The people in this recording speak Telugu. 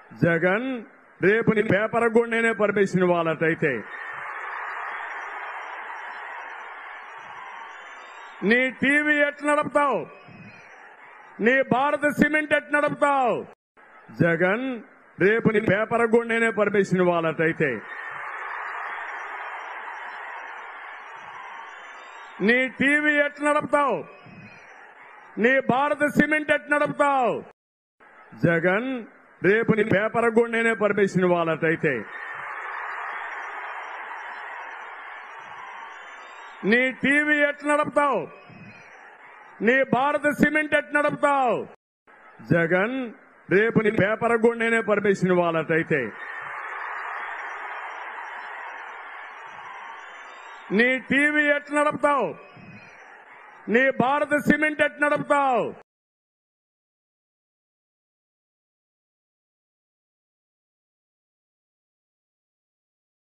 జగన్ రేపు నీ పేపర్ కూడా నేనే పర్మిషన్ ఇవ్వాలటైతే నీ టీవీ ఎట్లా నడుపుతావు నీ భారత సిమెంట్ ఎట్లా నడుపుతావు జగన్ రేపు నీ పేపర్ కూడా నేనే పర్మిషన్ ఇవ్వాలటైతే నీ టీవీ ఎట్లా నడుపుతావు నీ భారత సిమెంట్ ఎట్లా నడుపుతావు జగన్ రేపు నీ పేపర్ కూడా నేనే పర్మిషన్ ఇవ్వాలటైతే నీ టీవీ ఎట్లా నడుపుతావు నీ భారత సిమెంట్ ఎట్లా నడుపుతావు జగన్ రేపు నీ పేపర్ కూడా నేనే పర్మిషన్ ఇవ్వాలటైతే నీ టీవీ ఎట్లా నడుపుతావు నీ భారత సిమెంట్ ఎట్లా నడుపుతావు